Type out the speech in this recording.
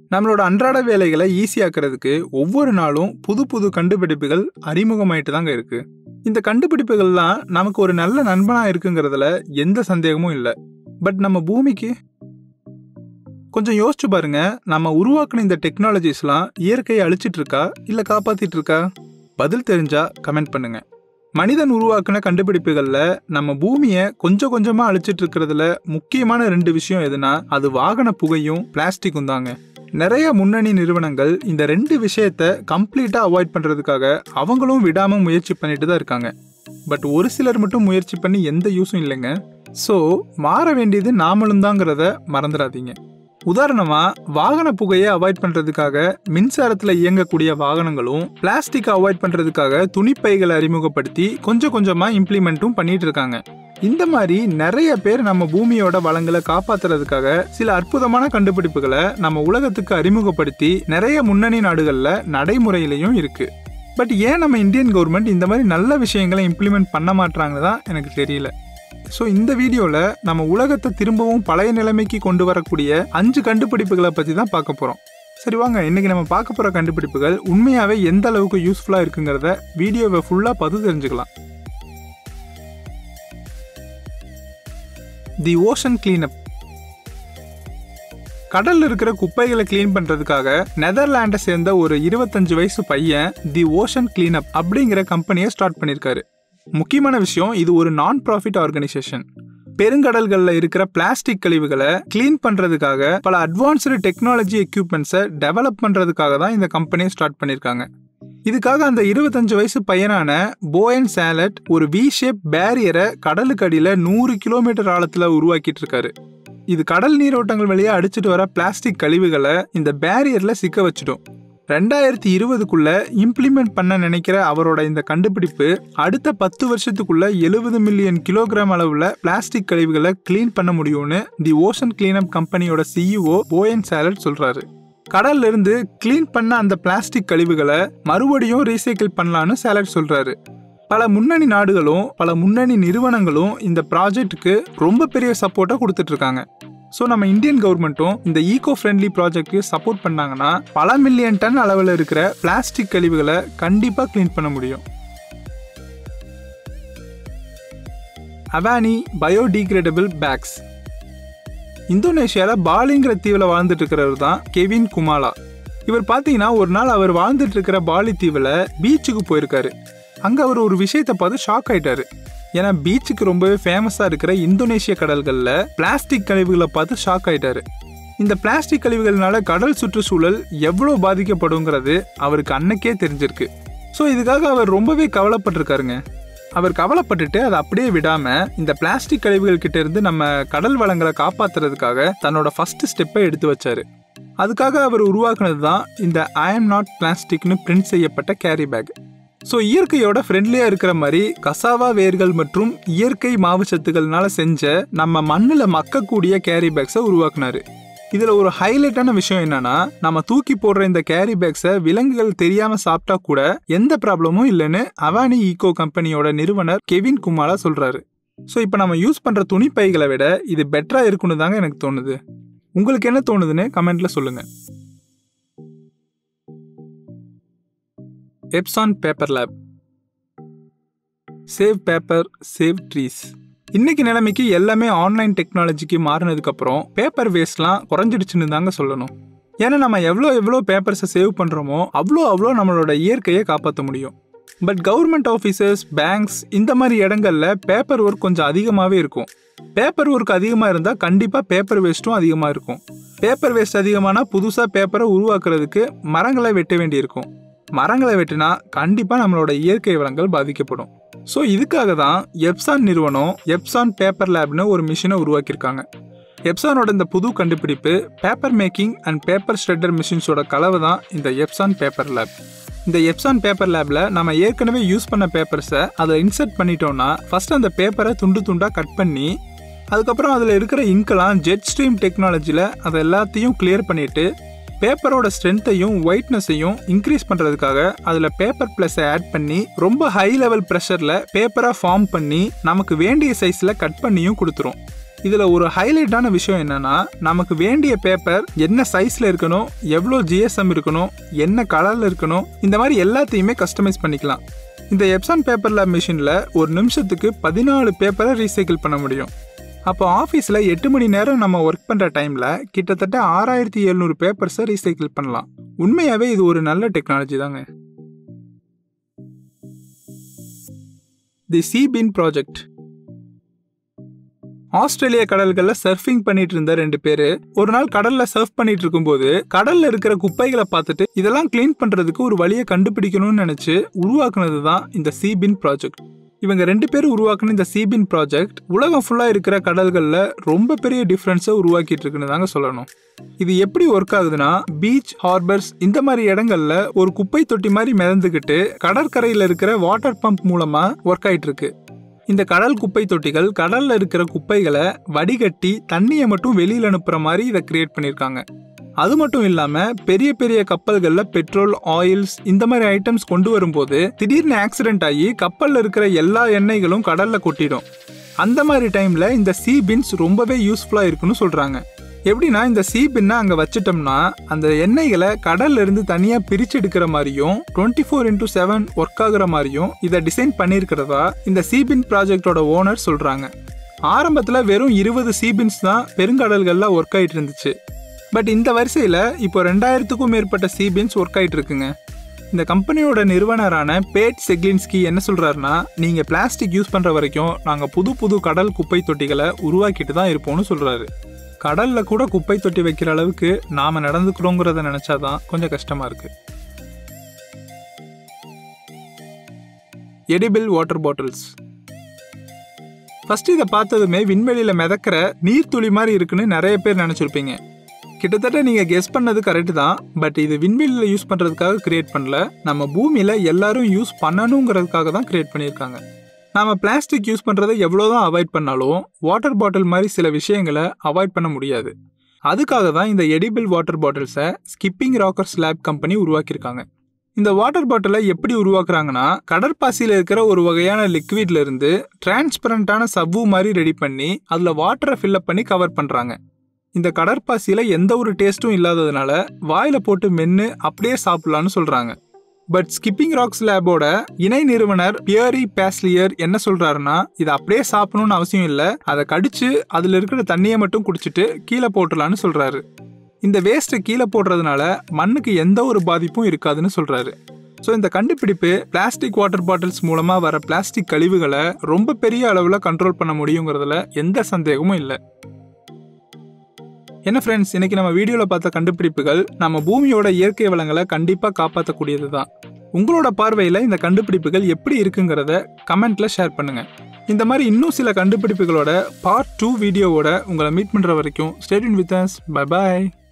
நம்மளோட அன்றாட வேலைகளை ஈஸியாக்குறதுக்கு ஒவ்வொரு நாளும் புது புது கண்டுபிடிப்புகள் அறிமுகமாயிட்டு தாங்க இருக்கு இந்த கண்டுபிடிப்புகள்லாம் நமக்கு ஒரு நல்ல நண்பனா இருக்குங்கிறதுல எந்த சந்தேகமும் இல்லை பட் நம்ம பூமிக்கு கொஞ்சம் யோசிச்சு பாருங்க நம்ம உருவாக்குன இந்த டெக்னாலஜிஸ்லாம் இயற்கையை அழிச்சிட்டு இருக்கா இல்லை காப்பாத்திட்டு இருக்கா பதில் தெரிஞ்சா கமெண்ட் பண்ணுங்க மனிதன் உருவாக்குன கண்டுபிடிப்புகளில் நம்ம பூமியை கொஞ்சம் கொஞ்சமாக அழிச்சிட்டு இருக்கிறதுல முக்கியமான ரெண்டு விஷயம் எதுனா அது வாகன புகையும் பிளாஸ்டிக்கும் தாங்க நிறைய முன்னணி நிறுவனங்கள் இந்த ரெண்டு விஷயத்த கம்ப்ளீட்டாக அவாய்ட் பண்ணுறதுக்காக அவங்களும் விடாமல் முயற்சி பண்ணிட்டு தான் இருக்காங்க பட் ஒரு சிலர் மட்டும் முயற்சி பண்ணி எந்த யூஸும் இல்லைங்க ஸோ மாற வேண்டியது நாமளும் தாங்கிறத மறந்துடாதீங்க உதாரணமா வாகன புகையை அவாய்ட் பண்றதுக்காக மின்சாரத்துல இயங்கக்கூடிய வாகனங்களும் பிளாஸ்டிக் அவாய்ட் பண்றதுக்காக துணிப்பைகளை அறிமுகப்படுத்தி கொஞ்சம் கொஞ்சமா இம்ப்ளிமெண்ட்டும் பண்ணிட்டு இருக்காங்க இந்த மாதிரி நிறைய பேர் நம்ம பூமியோட வளங்களை காப்பாத்துறதுக்காக சில அற்புதமான கண்டுபிடிப்புகளை நம்ம உலகத்துக்கு அறிமுகப்படுத்தி நிறைய முன்னணி நாடுகள்ல நடைமுறையிலையும் இருக்கு பட் ஏன் நம்ம இந்தியன் கவர்மெண்ட் இந்த மாதிரி நல்ல விஷயங்களை இம்ப்ளிமெண்ட் பண்ண மாட்டாங்கன்னு தான் எனக்கு தெரியல ஸோ இந்த வீடியோவில் நம்ம உலகத்தை திரும்பவும் பழைய நிலைமைக்கு கொண்டு வரக்கூடிய அஞ்சு கண்டுபிடிப்புகளை பற்றி தான் பார்க்க போகிறோம் சரி வாங்க இன்னைக்கு நம்ம பார்க்க போகிற கண்டுபிடிப்புகள் உண்மையாகவே எந்த அளவுக்கு யூஸ்ஃபுல்லாக இருக்குங்கிறத வீடியோவை ஃபுல்லாக பார்த்து தெரிஞ்சுக்கலாம் தி ஓஷன் கிளீனப் கடல்ல இருக்கிற குப்பைகளை கிளீன் பண்றதுக்காக நெதர்லாண்டை சேர்ந்த ஒரு இருபத்தஞ்சு வயசு பையன் தி ஓஷன் கிளீனப் அப்படிங்கிற கம்பெனியை ஸ்டார்ட் பண்ணியிருக்காரு முக்கியமான விஷயம் இது ஒரு நான் ப்ராஃபிட் ஆர்கனைசேஷன் பெருங்கடல்களில் இருக்கிற பிளாஸ்டிக் கழிவுகளை கிளீன் பண்ணுறதுக்காக பல அட்வான்ஸ்டு டெக்னாலஜி எக்யூப்மெண்ட்ஸை டெவலப் பண்ணுறதுக்காக தான் இந்த கம்பெனியை ஸ்டார்ட் பண்ணியிருக்காங்க இதுக்காக அந்த இருபத்தஞ்சு வயசு பையனான போயன் சேலட் ஒரு வி ஷேப் பேரியரை கடலுக்கு அடியில் நூறு கிலோமீட்டர் ஆழத்தில் உருவாக்கிட்டு இருக்காரு இது கடல் நீரோட்டங்கள் வழியா அடிச்சிட்டு வர பிளாஸ்டிக் கழிவுகளை இந்த பேரியர்ல சிக்க வச்சிடும் ரெண்டாயிரத்தி இருபதுக்குள்ள இம்ப்ளிமெண்ட் பண்ண நினைக்கிற அவரோட இந்த கண்டுபிடிப்பு அடுத்த பத்து வருஷத்துக்குள்ள எழுபது மில்லியன் கிலோகிராம் அளவுல பிளாஸ்டிக் கழிவுகளை கிளீன் பண்ண முடியும்னு தி ஓஷன் கிளீனப் கம்பெனியோட சிஇஓ போயன் சேலட் சொல்றாரு கடல்ல இருந்து கிளீன் பண்ண அந்த பிளாஸ்டிக் கழிவுகளை மறுபடியும் ரீசைக்கிள் பண்ணலான்னு சேலட் சொல்றாரு பல முன்னணி நாடுகளும் பல முன்னணி நிறுவனங்களும் இந்த ப்ராஜெக்ட்டுக்கு ரொம்ப பெரிய சப்போர்ட்டை கொடுத்துட்டு இருக்காங்க ஸோ நம்ம இந்தியன் கவர்மெண்ட்டும் இந்த ஈகோ ஃப்ரெண்ட்லி ப்ராஜெக்ட்க்கு சப்போர்ட் பண்ணாங்கன்னா பல மில்லியன் டன் அளவில் இருக்கிற பிளாஸ்டிக் கழிவுகளை கண்டிப்பாக க்ளீன் பண்ண முடியும் அவானி பயோடிகிரேடபிள் பேக்ஸ் இந்தோனேஷியாவில் பாலிங்கிற தீவில் வாழ்ந்துட்டு இருக்கிறவர் தான் கெவின் குமாலா இவர் பார்த்தீங்கன்னா ஒரு நாள் அவர் வாழ்ந்துட்டு இருக்கிற பாலி தீவில் பீச்சுக்கு போயிருக்காரு அங்கே அவர் ஒரு விஷயத்தை பார்த்து ஷாக் ஆயிட்டாரு ஏன்னா பீச்சுக்கு ரொம்பவே ஃபேமஸாக இருக்கிற இந்தோனேஷிய கடல்களில் பிளாஸ்டிக் கழிவுகளை பார்த்து ஷாக் ஆயிட்டாரு இந்த பிளாஸ்டிக் கழிவுகள்னால கடல் சுற்றுச்சூழல் எவ்வளோ பாதிக்கப்படுங்கிறது அவருக்கு அன்னைக்கே தெரிஞ்சிருக்கு ஸோ இதுக்காக அவர் ரொம்பவே கவலைப்பட்டிருக்காருங்க அவர் கவலைப்பட்டுட்டு அதை அப்படியே விடாம இந்த பிளாஸ்டிக் கழிவுகள் கிட்ட இருந்து நம்ம கடல் வளங்களை காப்பாத்துறதுக்காக தன்னோட ஃபர்ஸ்ட் ஸ்டெப்பை எடுத்து வச்சாரு அதுக்காக அவர் உருவாக்குனது தான் இந்த ஐ எம் நாட் பிளாஸ்டிக்னு பிரிண்ட் செய்யப்பட்ட கேரி பேக் ஸோ இயற்கையோட ஃப்ரெண்ட்லியாக இருக்கிற மாதிரி கசாவா வேர்கள் மற்றும் இயற்கை மாவுச்சத்துக்கள்னால செஞ்ச நம்ம மண்ணில் மக்கக்கூடிய கேரி பேக்ஸை உருவாக்குனாரு இதில் ஒரு ஹைலைட்டான விஷயம் என்னன்னா நம்ம தூக்கி போடுற இந்த கேரி பேக்ஸை விலங்குகள் தெரியாம சாப்பிட்டா கூட எந்த ப்ராப்ளமும் இல்லைன்னு அவானி ஈகோ கம்பெனியோட நிறுவனர் கெவின் குமாரா சொல்றாரு ஸோ இப்போ நம்ம யூஸ் பண்ற துணி பைகளை விட இது பெட்டரா இருக்குன்னு தாங்க எனக்கு தோணுது உங்களுக்கு என்ன தோணுதுன்னு கமெண்ட்ல சொல்லுங்க Epson paper lab save paper save trees இன்னைக்கு நிலைமைக்கு எல்லாமே ஆன்லைன் டெக்னாலஜிக்கு மாறினதுக்கு அப்புறம் பேப்பர் வேஸ்ட்லாம் குறைஞ்சிடுச்சுன்னு தாங்க சொல்லணும் ஏன்னா நம்ம எவ்வளோ எவ்வளோ பேப்பர்ஸை சேவ் பண்ணுறோமோ அவ்வளோ அவ்வளோ நம்மளோட இயற்கையை காப்பாற்ற முடியும் பட் கவர்மெண்ட் ஆஃபீஸர்ஸ் பேங்க்ஸ் இந்த மாதிரி இடங்கள்ல பேப்பர் ஒர்க் கொஞ்சம் அதிகமாகவே இருக்கும் பேப்பர் ஒர்க் அதிகமாக இருந்தால் கண்டிப்பாக பேப்பர் வேஸ்ட்டும் அதிகமாக இருக்கும் பேப்பர் வேஸ்ட் அதிகமானா புதுசாக பேப்பரை உருவாக்குறதுக்கு மரங்களை வெட்ட வேண்டியிருக்கும் மரங்களை வெட்டினா கண்டிப்பாக நம்மளோட இயற்கை வளங்கள் பாதிக்கப்படும் ஸோ இதுக்காக தான் எப்சான் நிறுவனம் எப்சான் பேப்பர் லேப்னு ஒரு மிஷினை உருவாக்கியிருக்காங்க எப்சானோட இந்த புது கண்டுபிடிப்பு paper making and paper shredder மிஷின்ஸோட கலவை தான் இந்த எப்சான் பேப்பர் லேப் இந்த எப்சான் பேப்பர் லேபில் நம்ம ஏற்கனவே யூஸ் பண்ண பேப்பர்ஸை அதை இன்சர்ட் பண்ணிட்டோம்னா ஃபர்ஸ்ட் அந்த பேப்பரை துண்டு துண்டாக கட் பண்ணி அதுக்கப்புறம் அதில் இருக்கிற இங்கெல்லாம் ஜெட் ஸ்ட்ரீம் டெக்னாலஜியில் அதை எல்லாத்தையும் கிளியர் பண்ணிட்டு பேப்பரோட ஸ்ட்ரென்த்தையும் ஒயிட்னஸையும் இன்க்ரீஸ் பண்ணுறதுக்காக அதில் பேப்பர் ப்ளஸை ஆட் பண்ணி ரொம்ப ஹை லெவல் ப்ரெஷரில் பேப்பராக ஃபார்ம் பண்ணி நமக்கு வேண்டிய சைஸில் கட் பண்ணியும் கொடுத்துரும் இதில் ஒரு ஹைலைட்டான விஷயம் என்னன்னா நமக்கு வேண்டிய பேப்பர் என்ன சைஸில் இருக்கணும் எவ்வளோ ஜிஎஸ்எம் இருக்கணும் என்ன கலரில் இருக்கணும் இந்த மாதிரி எல்லாத்தையுமே கஸ்டமைஸ் பண்ணிக்கலாம் இந்த எப்சான் பேப்பர் லேப் மிஷினில் ஒரு நிமிஷத்துக்கு பதினாலு பேப்பரை ரீசைக்கிள் பண்ண முடியும் அப்போ ஆஃபீஸில் எட்டு மணி நேரம் நம்ம ஒர்க் பண்ணுற டைமில் கிட்டத்தட்ட ஆறாயிரத்தி எழுநூறு பேப்பர்ஸை ரீசைக்கிள் பண்ணலாம் உண்மையாகவே இது ஒரு நல்ல டெக்னாலஜி தாங்க தி சீபின் ப்ராஜெக்ட் ஆஸ்திரேலிய கடல்கள்ல சர்ஃபிங் பண்ணிட்டு இருந்த ரெண்டு பேரு ஒரு நாள் கடல்ல சர்ஃப் பண்ணிட்டு இருக்கும்போது கடல்ல இருக்கிற குப்பைகளை பார்த்துட்டு இதெல்லாம் க்ளீன் பண்றதுக்கு ஒரு வழியை கண்டுபிடிக்கணும்னு நினைச்சு உருவாக்குனது தான் இந்த சீபின் ப்ராஜெக்ட் இவங்க ரெண்டு பேரும் உருவாக்குன இந்த சீபின் ப்ராஜெக்ட் உலகம் ஃபுல்லா இருக்கிற கடல்கள்ல ரொம்ப பெரிய டிஃப்ரென்ஸை உருவாக்கிட்டு இருக்குன்னு தாங்க சொல்லணும் இது எப்படி ஒர்க் ஆகுதுன்னா பீச் ஹார்பர்ஸ் இந்த மாதிரி இடங்கள்ல ஒரு குப்பை தொட்டி மாதிரி மிதந்துக்கிட்டு கடற்கரையில இருக்கிற வாட்டர் பம்ப் மூலமா ஒர்க் ஆயிட்டு இருக்கு இந்த கடல் குப்பை தொட்டிகள் கடல்ல இருக்கிற குப்பைகளை வடிகட்டி தண்ணியை மட்டும் வெளியில அனுப்புற மாதிரி இதை கிரியேட் பண்ணியிருக்காங்க அது மட்டும் இல்லாம பெரிய பெரிய கப்பல்கள்ல பெட்ரோல் ஆயில்ஸ் இந்த மாதிரி ஐட்டம்ஸ் கொண்டு வரும்போது திடீர்னு ஆக்சிடென்ட் ஆகி கப்பல்ல இருக்கிற எல்லா எண்ணெய்களும் கடல்ல கொட்டிடும் அந்த மாதிரி டைம்ல இந்த சீ பின்ஸ் ரொம்பவே யூஸ்ஃபுல்லா இருக்குன்னு சொல்றாங்க எப்படின்னா இந்த சீ பின்னை அங்க வச்சிட்டோம்னா அந்த எண்ணெய்களை கடல்ல இருந்து தனியா பிரிச்சு எடுக்கிற மாதிரியும் twenty four into seven work ஆகுற மாதிரியும் இதை டிசைன் பண்ணியிருக்கிறதா இந்த சீபின் ப்ராஜெக்டோட ஓனர் சொல்றாங்க ஆரம்பத்துல வெறும் இருபது சீபின்ஸ் தான் பெருங்கடல்கள்ல ஒர்க் ஆயிட்டு இருந்துச்சு பட் இந்த வரிசையில் இப்போ ரெண்டாயிரத்துக்கும் மேற்பட்ட சீபின்ஸ் ஒர்க் ஆயிட்டு இருக்குங்க இந்த கம்பெனியோட நிறுவனரான பேட் செக்லின்ஸ்கி என்ன சொல்றாருன்னா நீங்க பிளாஸ்டிக் யூஸ் பண்ற வரைக்கும் நாங்க புது புது கடல் குப்பை தொட்டிகளை உருவாக்கிட்டு தான் இருப்போம்னு சொல்றாரு கடல்ல கூட குப்பை தொட்டி வைக்கிற அளவுக்கு நாம நடந்துக்கிறோங்கிறத நினைச்சாதான் கொஞ்சம் கஷ்டமா இருக்கு எடிபிள் வாட்டர் பாட்டில்ஸ் ஃபர்ஸ்ட் இதை பார்த்ததுமே விண்வெளியில மிதக்கிற நீர்த்துளி மாதிரி இருக்குன்னு நிறைய பேர் நினைச்சிருப்பீங்க கிட்டத்தட்ட நீங்க கெஸ் பண்ணது கரெக்ட் தான் பட் இது விண்வெளியில யூஸ் பண்றதுக்காக கிரியேட் பண்ணல நம்ம பூமியில எல்லாரும் யூஸ் பண்ணணுங்கிறதுக்காக தான் கிரியேட் பண்ணியிருக்காங்க நாம பிளாஸ்டிக் யூஸ் பண்றதை எவ்வளோதான் அவாய்ட் பண்ணாலும் வாட்டர் பாட்டில் மாதிரி சில விஷயங்களை அவாய்ட் பண்ண முடியாது அதுக்காக தான் இந்த எடிபிள் வாட்டர் பாட்டில்ஸை ஸ்கிப்பிங் ராக்கர்ஸ் லேப் கம்பெனி உருவாக்கியிருக்காங்க இந்த வாட்டர் பாட்டிலை எப்படி உருவாக்குறாங்கன்னா கடற்பாசியில் இருக்கிற ஒரு வகையான லிக்விட்ல இருந்து டிரான்ஸ்பரண்டான சவ்வு மாதிரி ரெடி பண்ணி அதில் வாட்டரை ஃபில்லப் பண்ணி கவர் பண்ணுறாங்க இந்த கடற்பாசியில் எந்த ஒரு டேஸ்ட்டும் இல்லாததுனால வாயில் போட்டு மென்று அப்படியே சாப்பிடலான்னு சொல்கிறாங்க பட் ஸ்கிப்பிங் ராக்ஸ் லேபோட இணை நிறுவனர் பியரி பேஸ்லியர் என்ன சொல்றாருன்னா இதை அப்படியே சாப்பிடணும்னு அவசியம் இல்லை அதை கடிச்சு அதில் இருக்கிற தண்ணியை மட்டும் குடிச்சிட்டு கீழே போட்டுடலான்னு சொல்றாரு இந்த வேஸ்ட்டை கீழே போடுறதுனால மண்ணுக்கு எந்த ஒரு பாதிப்பும் இருக்காதுன்னு சொல்றாரு ஸோ இந்த கண்டுபிடிப்பு பிளாஸ்டிக் வாட்டர் பாட்டில்ஸ் மூலமாக வர பிளாஸ்டிக் கழிவுகளை ரொம்ப பெரிய அளவில் கண்ட்ரோல் பண்ண முடியுங்கிறதுல எந்த சந்தேகமும் இல்லை என்ன ஃப்ரெண்ட்ஸ் இன்னைக்கு நம்ம வீடியோவில் பார்த்த கண்டுபிடிப்புகள் நம்ம பூமியோட இயற்கை வளங்களை கண்டிப்பாக காப்பாற்றக்கூடியது தான் உங்களோட பார்வையில் இந்த கண்டுபிடிப்புகள் எப்படி இருக்குங்கிறத கமெண்ட்ல ஷேர் பண்ணுங்க இந்த மாதிரி இன்னும் சில கண்டுபிடிப்புகளோட பார்ட் டூ வீடியோவோட உங்களை மீட் பண்ணுற வரைக்கும் ஸ்டேடின் வித் பை பாய்